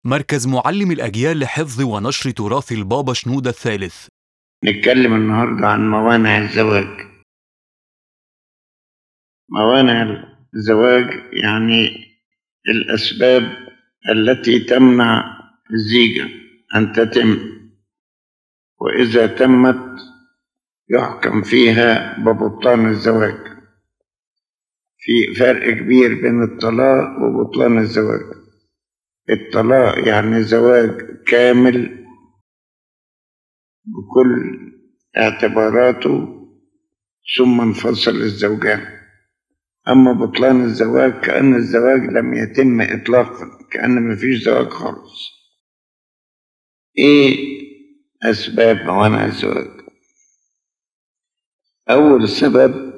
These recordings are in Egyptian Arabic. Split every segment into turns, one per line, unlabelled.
مركز معلم الأجيال لحفظ ونشر تراث البابا شنودة الثالث
نتكلم النهاردة عن موانع الزواج موانع الزواج يعني الأسباب التي تمنع الزيجة أن تتم وإذا تمت يحكم فيها ببطلان الزواج في فرق كبير بين الطلاق وبطلان الزواج الطلاق يعني زواج كامل بكل اعتباراته ثم انفصل الزوجان أما بطلان الزواج كأن الزواج لم يتم إطلاقا كأن مفيش زواج خالص إيه أسباب موانع الزواج أول سبب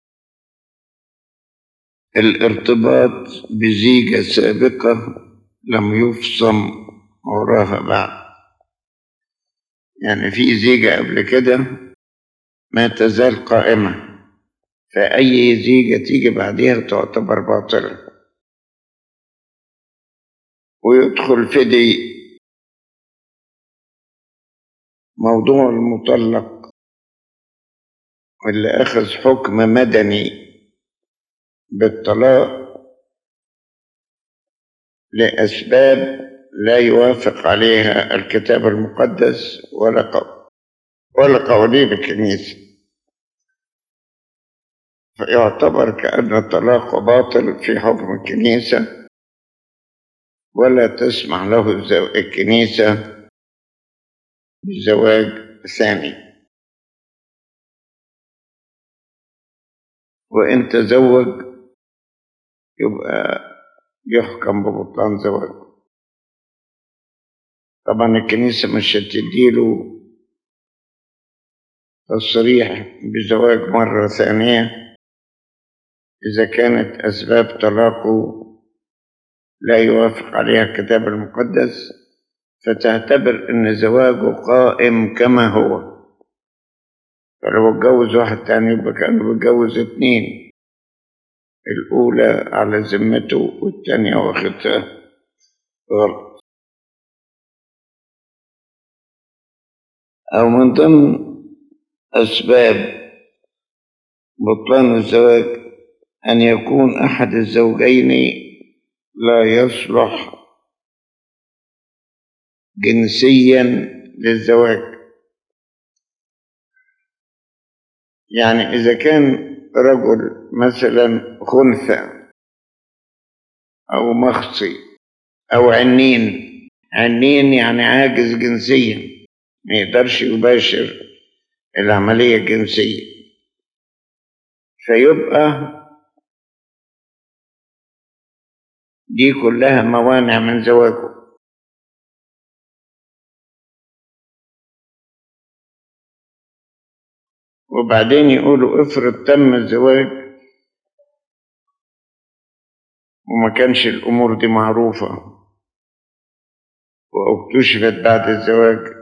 الارتباط بزيجة سابقة لم يفصم وراها بعد يعني في زيجة قبل كده ما تزال قائمة فأي زيجة تيجي بعدها تعتبر باطلة ويدخل في دي موضوع المطلق واللي أخذ حكم مدني بالطلاق لأسباب لا يوافق عليها الكتاب المقدس ولا قو... ولا قوانين الكنيسة فيعتبر كأن الطلاق باطل في حكم الكنيسة ولا تسمح له الكنيسة بزواج ثاني وإن تزوج يبقى يحكم ببطلان زواجه طبعا الكنيسة مش هتديله تصريح بزواج مرة ثانية إذا كانت أسباب طلاقه لا يوافق عليها الكتاب المقدس فتعتبر أن زواجه قائم كما هو فلو اتجوز واحد تاني يبقى كأنه بيتجوز اتنين الأولى على ذمته والتانية واخدها غلط أو من ضمن أسباب بطلان الزواج أن يكون أحد الزوجين لا يصلح جنسيا للزواج يعني إذا كان رجل مثلا خنثى أو مخصي أو عنين عنين يعني عاجز جنسيا ما يقدرش يباشر العملية الجنسية فيبقى دي كلها موانع من زواجه وبعدين يقولوا افرض تم الزواج وما كانش الأمور دي معروفة واكتشفت بعد الزواج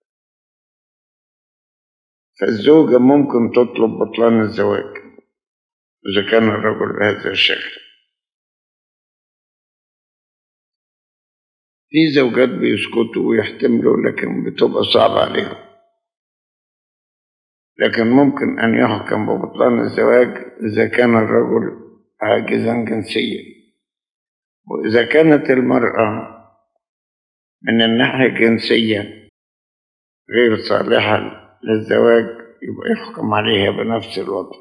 فالزوجة ممكن تطلب بطلان الزواج إذا كان الرجل بهذا الشكل في زوجات بيسكتوا ويحتملوا لكن بتبقى صعبة عليهم لكن ممكن أن يحكم ببطلان الزواج إذا كان الرجل عاجزا جنسيا وإذا كانت المرأة من الناحية الجنسية غير صالحة للزواج يبقى يحكم عليها بنفس الوضع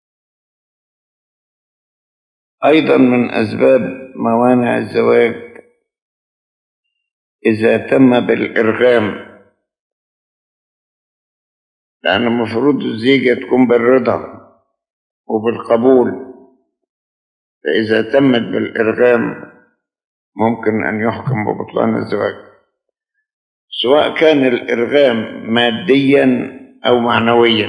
أيضا من أسباب موانع الزواج إذا تم بالإرغام لأن المفروض الزيجة تكون بالرضا وبالقبول فإذا تمت بالإرغام ممكن أن يحكم ببطلان الزواج سواء كان الإرغام ماديا أو معنويا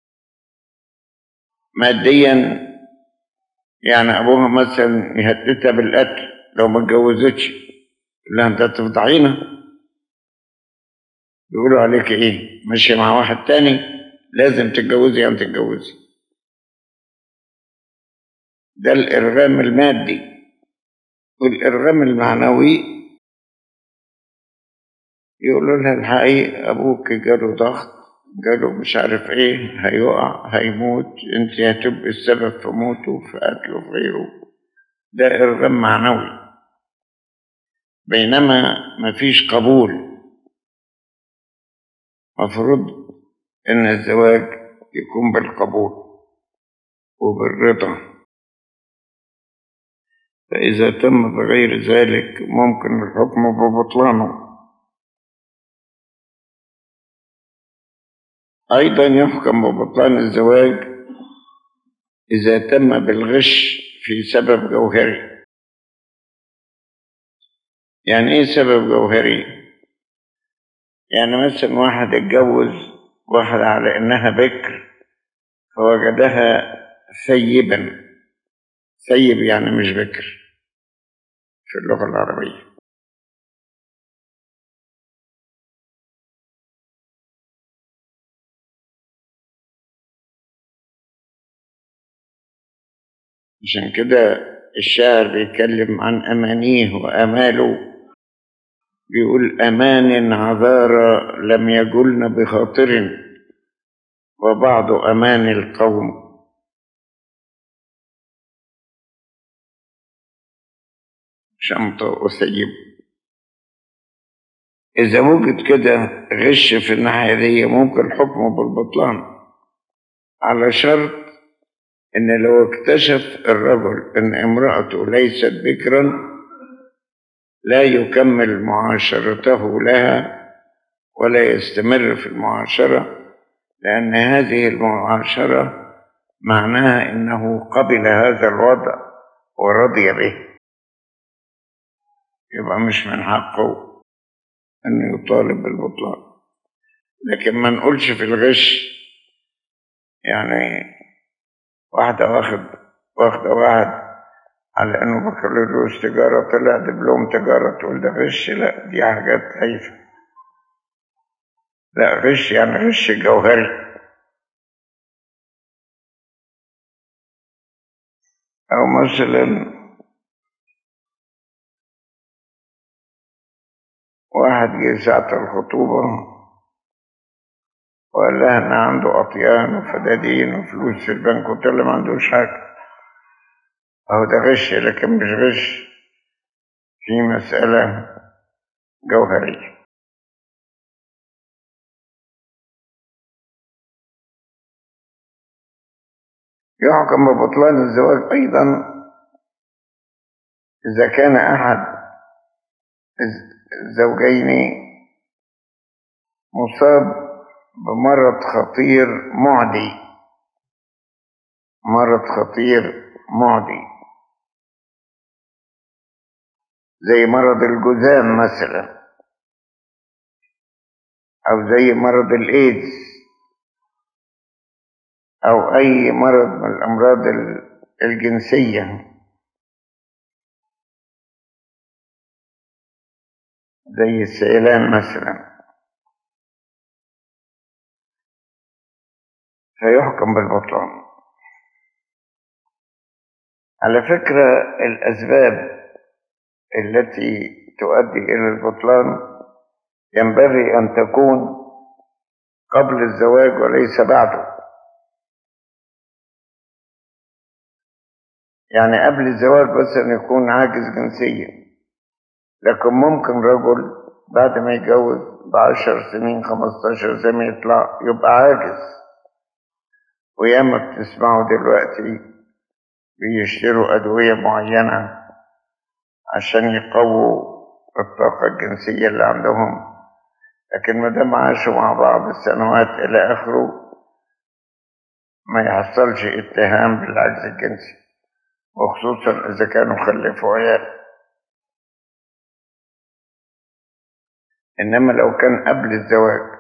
ماديا يعني أبوها مثلا يهددها بالقتل لو ما اتجوزتش لا أنت تفضحينا يقولوا عليك إيه ماشية مع واحد تاني لازم تتجوزي يعني تتجوزي ده الإرغام المادي والإرغام المعنوي يقولوا لها الحقيقة أبوك جاله ضغط جاله مش عارف إيه هيقع هيموت أنت هتبقي السبب في موته في قتله في غيره ده إرغام معنوي بينما مفيش قبول مفروض إن الزواج يكون بالقبول وبالرضا فإذا تم بغير ذلك ممكن الحكم ببطلانه أيضا يحكم ببطلان الزواج إذا تم بالغش في سبب جوهري يعني إيه سبب جوهري؟ يعني مثلا واحد اتجوز واحد على إنها بكر فوجدها ثيبا ثيب يعني مش بكر في اللغة العربية عشان كده الشاعر بيتكلم عن أمانيه وأماله بيقول أمان عذارى لم يجلن بخاطر وبعض أمان القوم شمطة وسيب إذا وجد كده غش في الناحية دي ممكن حكمه بالبطلان على شرط إن لو اكتشف الرجل إن امرأته ليست بكرا لا يكمل معاشرته لها ولا يستمر في المعاشرة لأن هذه المعاشرة معناها إنه قبل هذا الوضع ورضي به يبقى مش من حقه أن يطالب بالبطلان لكن ما نقولش في الغش يعني واحدة واخد واخدة واحد على انه بكالوريوس تجارة طلع دبلوم تجارة تقول ده غش لا دي حاجات هايفة لا غش يعني غش جوهري أو مثلا واحد جه ساعة الخطوبة وقال لها إن عنده أطيان وفدادين وفلوس في البنك قلت له ما عندوش حاجة أهو ده غش لكن مش غش في مسألة جوهرية يحكم ببطلان الزواج أيضا إذا كان أحد الزوجين مصاب بمرض خطير معدي مرض خطير معدي زي مرض الجذام مثلا او زي مرض الايدز او اي مرض من الامراض الجنسيه زي السيلان مثلا فيحكم بالبطلان على فكرة الأسباب التي تؤدي إلى البطلان ينبغي أن تكون قبل الزواج وليس بعده يعني قبل الزواج بس أن يكون عاجز جنسيا لكن ممكن رجل بعد ما يتجوز بعشر سنين خمستاشر سنة يطلع يبقى عاجز وياما بتسمعوا دلوقتي بيشتروا أدوية معينة عشان يقووا الطاقة الجنسية اللي عندهم لكن ما دام عاشوا مع بعض السنوات إلى آخره ما يحصلش اتهام بالعجز الجنسي وخصوصا إذا كانوا خلفوا عيال إنما لو كان قبل الزواج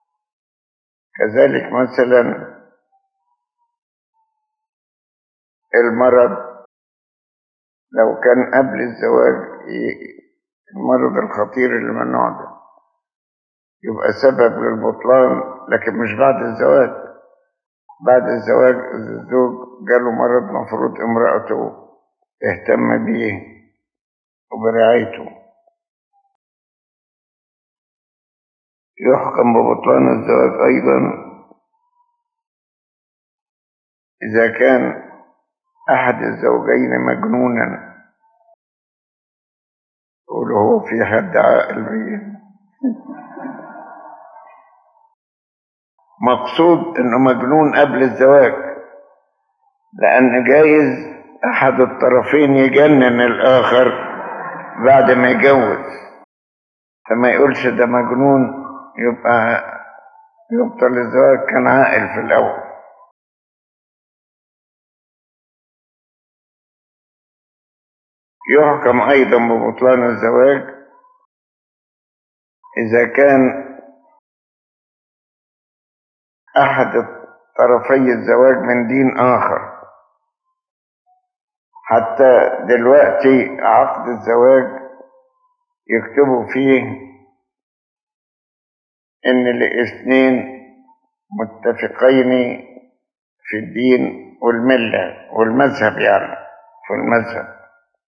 كذلك مثلا المرض لو كان قبل الزواج المرض الخطير اللي من النوع ده يبقى سبب للبطلان لكن مش بعد الزواج بعد الزواج الزوج جاله مرض مفروض امرأته تهتم بيه وبرعايته يحكم ببطلان الزواج أيضا إذا كان أحد الزوجين مجنونا يقول هو في حد عاقل بيه مقصود انه مجنون قبل الزواج لان جايز احد الطرفين يجنن الاخر بعد ما يتجوز فما يقولش ده مجنون يبقى يبطل الزواج كان عاقل في الاول يحكم ايضا ببطلان الزواج اذا كان أحد طرفي الزواج من دين آخر حتى دلوقتي عقد الزواج يكتبوا فيه إن الاثنين متفقين في الدين والملة والمذهب يعني في المذهب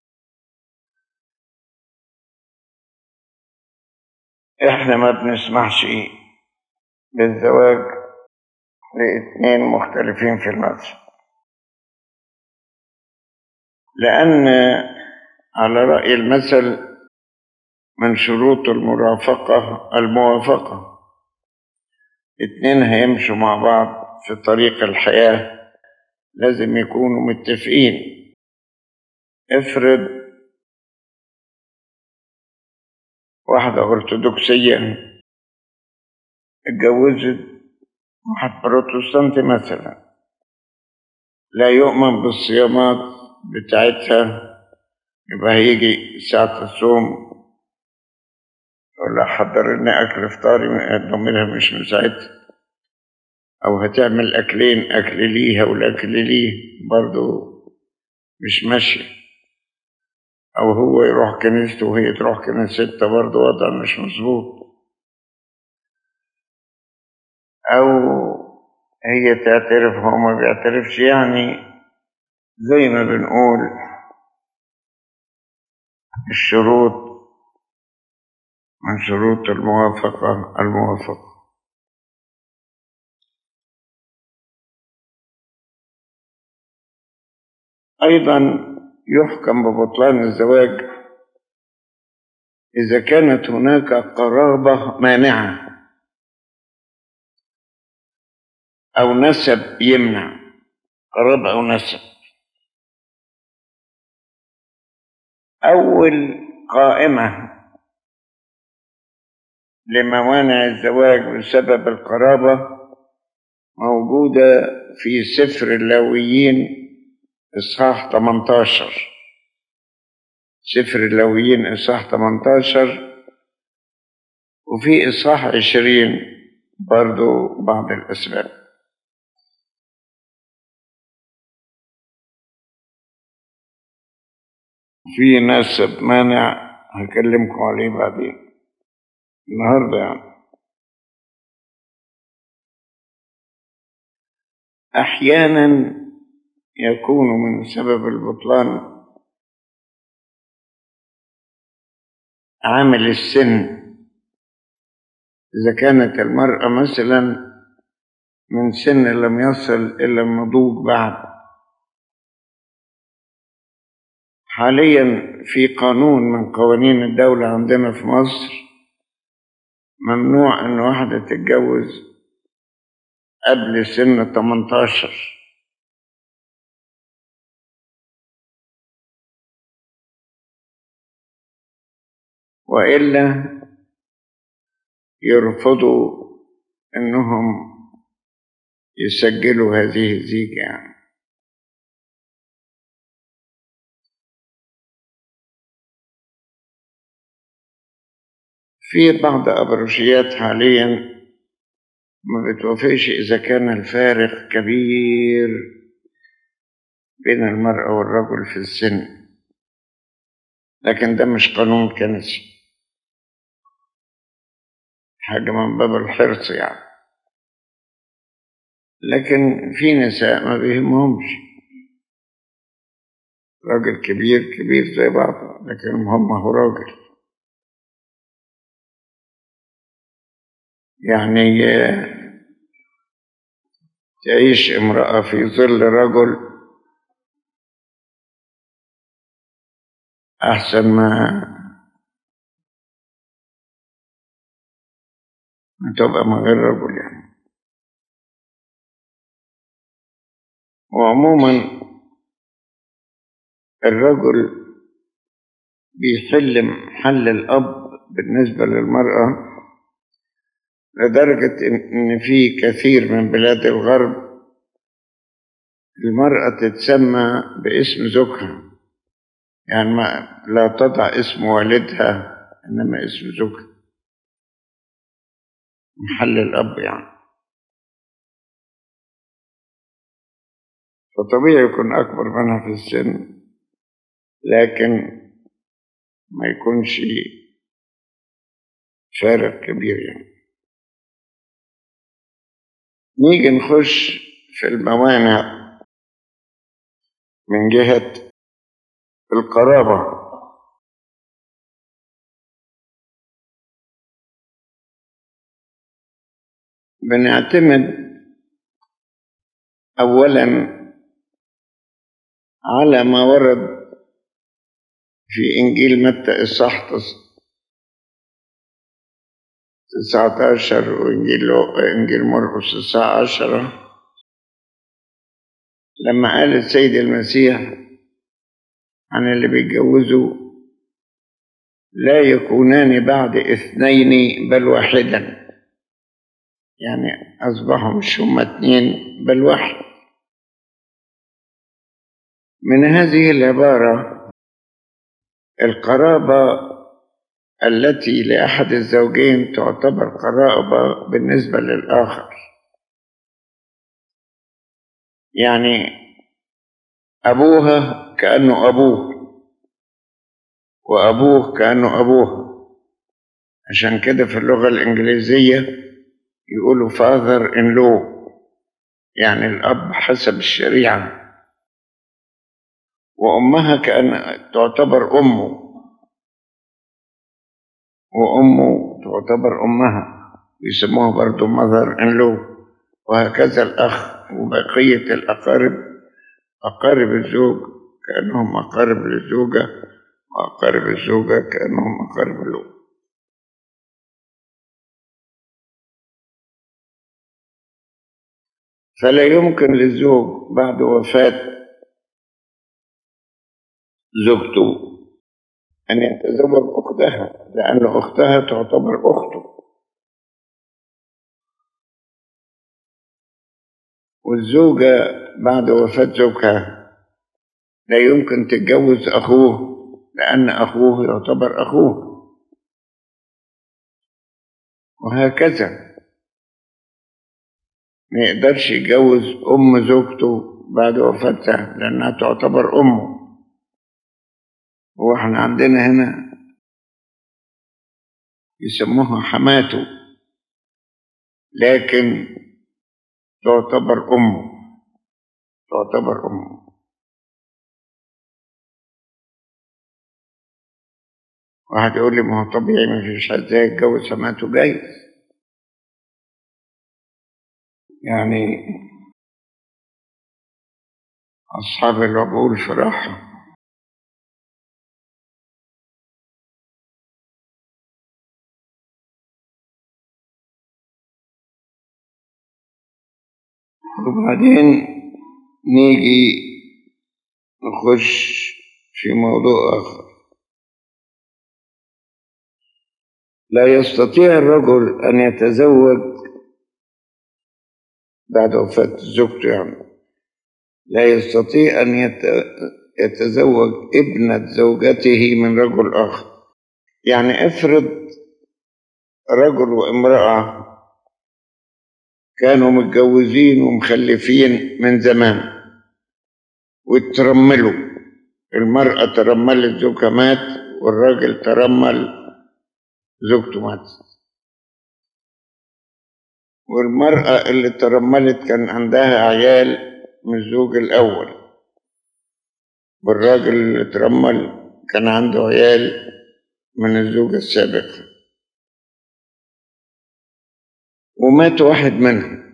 احنا ما بنسمحش بالزواج لاثنين مختلفين في المذهب لأن على رأي المثل من شروط المرافقة الموافقة اتنين هيمشوا مع بعض في طريق الحياة لازم يكونوا متفقين افرض واحدة أرثوذكسية اتجوزت واحد بروتستانتي مثلا لا يؤمن بالصيامات بتاعتها يبقى هيجي ساعة الصوم يقول لها حضر لنا أكل فطاري ضميرها مش مساعدها أو هتعمل أكلين أكل ليها والأكل ليه برضو مش ماشية أو هو يروح كنيسته وهي تروح كنيستها برضو وضع مش مظبوط أو هي تعترف هو ما بيعترفش يعني زي ما بنقول الشروط من شروط الموافقة الموافقة أيضا يحكم ببطلان الزواج إذا كانت هناك قرابة مانعة أو نسب يمنع قرابة أو نسب أول قائمة لموانع الزواج بسبب القرابة موجودة في سفر اللاويين إصحاح 18 سفر اللاويين إصحاح 18 وفي إصحاح 20 برضو بعض الأسباب في نسب مانع هكلمكم عليه بعدين النهارده يعني احيانا يكون من سبب البطلان عامل السن اذا كانت المراه مثلا من سن لم يصل الى النضوج بعد حاليا في قانون من قوانين الدولة عندنا في مصر ممنوع ان واحدة تتجوز قبل سن 18 وإلا يرفضوا انهم يسجلوا هذه الزيجة يعني في بعض أبروشيات حاليا ما بتوافقش إذا كان الفارق كبير بين المرأة والرجل في السن لكن ده مش قانون كنسي حاجة من باب الحرص يعني لكن في نساء ما بيهمهمش راجل كبير كبير زي بعض لكن هم هو راجل يعني آه، تعيش امرأة في ظل رجل أحسن ما ما تبقى من غير رجل يعني وعموما الرجل بيحل محل الأب بالنسبة للمرأة لدرجة إن في كثير من بلاد الغرب المرأة تتسمى باسم زوجها يعني ما لا تضع اسم والدها إنما اسم زوجها محل الأب يعني فطبيعي يكون أكبر منها في السن لكن ما يكونش فارق كبير يعني نيجي نخش في الموانع من جهة القرابة بنعتمد أولا على ما ورد في إنجيل متى إصحاح 19 وإنجيل لو- إنجيل مرقس إصحاح 10 لما قال السيد المسيح عن اللي بيتجوزوا لا يكونان بعد اثنين بل واحدا يعني أصبحوا مش هما اتنين بل واحد من هذه العبارة القرابة التي لأحد الزوجين تعتبر قرابة بالنسبة للآخر يعني أبوها كأنه أبوه وأبوه كأنه أبوها عشان كده في اللغة الإنجليزية يقولوا father in law يعني الأب حسب الشريعة وأمها كأن تعتبر أمه وأمه تعتبر أمها يسموها برضو mother in law وهكذا الأخ وبقية الأقارب أقارب الزوج كأنهم أقارب للزوجة وأقارب الزوجة كأنهم أقارب له فلا يمكن للزوج بعد وفاة زوجته أن يتزوج أختها لأن أختها تعتبر أخته والزوجة بعد وفاة زوجها لا يمكن تتجوز أخوه لأن أخوه يعتبر أخوه وهكذا ما يقدرش يتجوز أم زوجته بعد وفاتها لأنها تعتبر أمه وإحنا عندنا هنا يسموها حماته لكن تعتبر أمه تعتبر أمه واحد يقول لي ما هو طبيعي ما فيش حد زي يتجوز حماته جايز يعني أصحاب العقول في راحة وبعدين نيجي نخش في موضوع آخر لا يستطيع الرجل أن يتزوج بعد وفاة زوجته يعني لا يستطيع أن يت- يتزوج ابنة زوجته من رجل آخر يعني افرض رجل وامرأة كانوا متجوزين ومخلفين من زمان وترملوا المرأة ترملت زوجها مات والراجل ترمل زوجته ماتت والمرأة اللي ترملت كان عندها عيال من الزوج الأول والراجل اللي ترمل كان عنده عيال من الزوج السابق ومات واحد منهم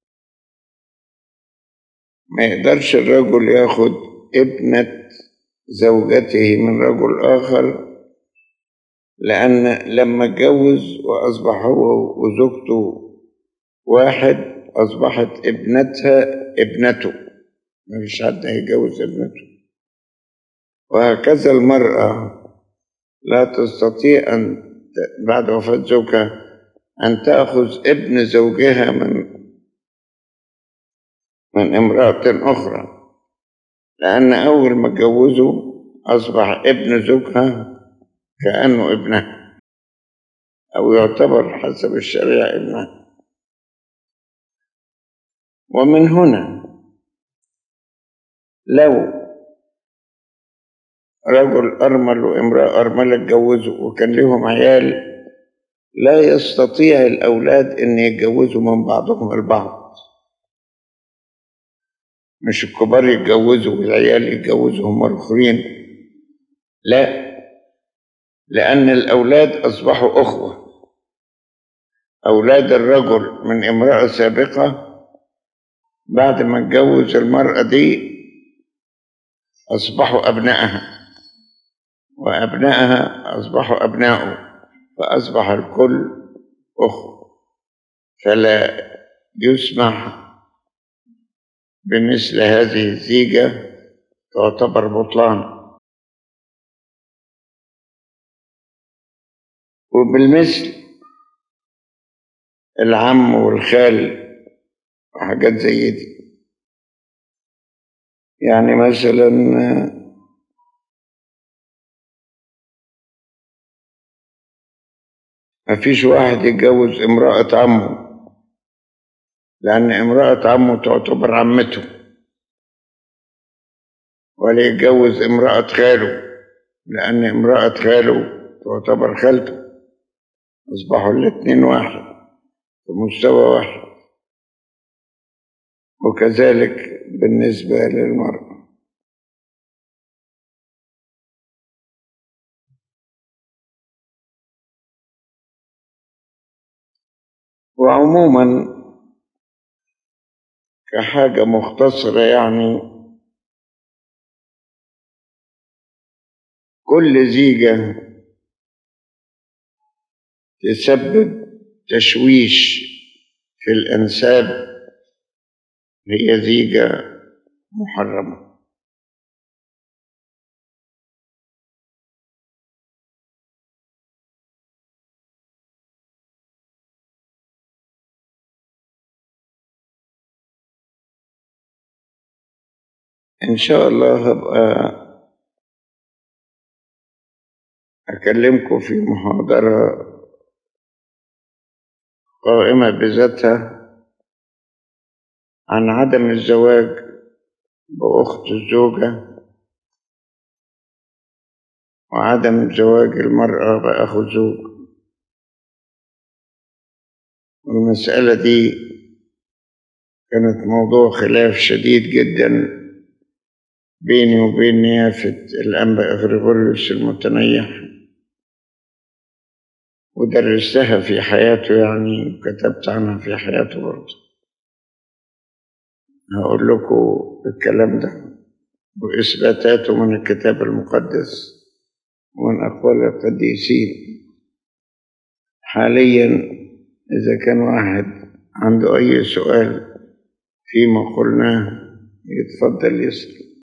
ما يقدرش الرجل ياخد ابنة زوجته من رجل آخر لأن لما اتجوز وأصبح هو وزوجته واحد أصبحت ابنتها ابنته مفيش حد هيجوز ابنته وهكذا المرأة لا تستطيع أن بعد وفاة زوجها أن تأخذ ابن زوجها من من امرأة أخرى لأن أول ما اتجوزوا أصبح ابن زوجها كأنه ابنها أو يعتبر حسب الشريعة ابنها ومن هنا لو رجل أرمل وامرأة أرملة اتجوزوا وكان لهم عيال لا يستطيع الأولاد أن يتجوزوا من بعضهم البعض مش الكبار يتجوزوا والعيال يتجوزوا هم الآخرين لا لأن الأولاد أصبحوا أخوة أولاد الرجل من امرأة سابقة بعد ما اتجوز المرأة دي أصبحوا أبنائها وأبنائها أصبحوا أبناؤه فأصبح الكل أخوة فلا يسمح بمثل هذه الزيجة تعتبر بطلان وبالمثل العم والخال وحاجات زي دي يعني مثلا مفيش واحد يتجوز امرأة عمه لأن امرأة عمه تعتبر عمته ولا يتجوز امرأة خاله لأن امرأة خاله تعتبر خالته أصبحوا الاتنين واحد في مستوى واحد وكذلك بالنسبة للمرأة وعموما كحاجة مختصرة يعني كل زيجة تسبب تشويش في الأنساب هي زيجة محرمة إن شاء الله هبقى أكلمكم في محاضرة قائمة بذاتها عن عدم الزواج بأخت الزوجة وعدم زواج المرأة بأخو الزوج والمسألة دي كانت موضوع خلاف شديد جدا بيني وبين نيافة الأنبا إغريغوريوس المتنيح ودرستها في حياته يعني وكتبت عنها في حياته برضه هقول لكم الكلام ده وإثباتاته من الكتاب المقدس ومن أقوال القديسين حاليا إذا كان واحد عنده أي سؤال فيما قلناه يتفضل يسأل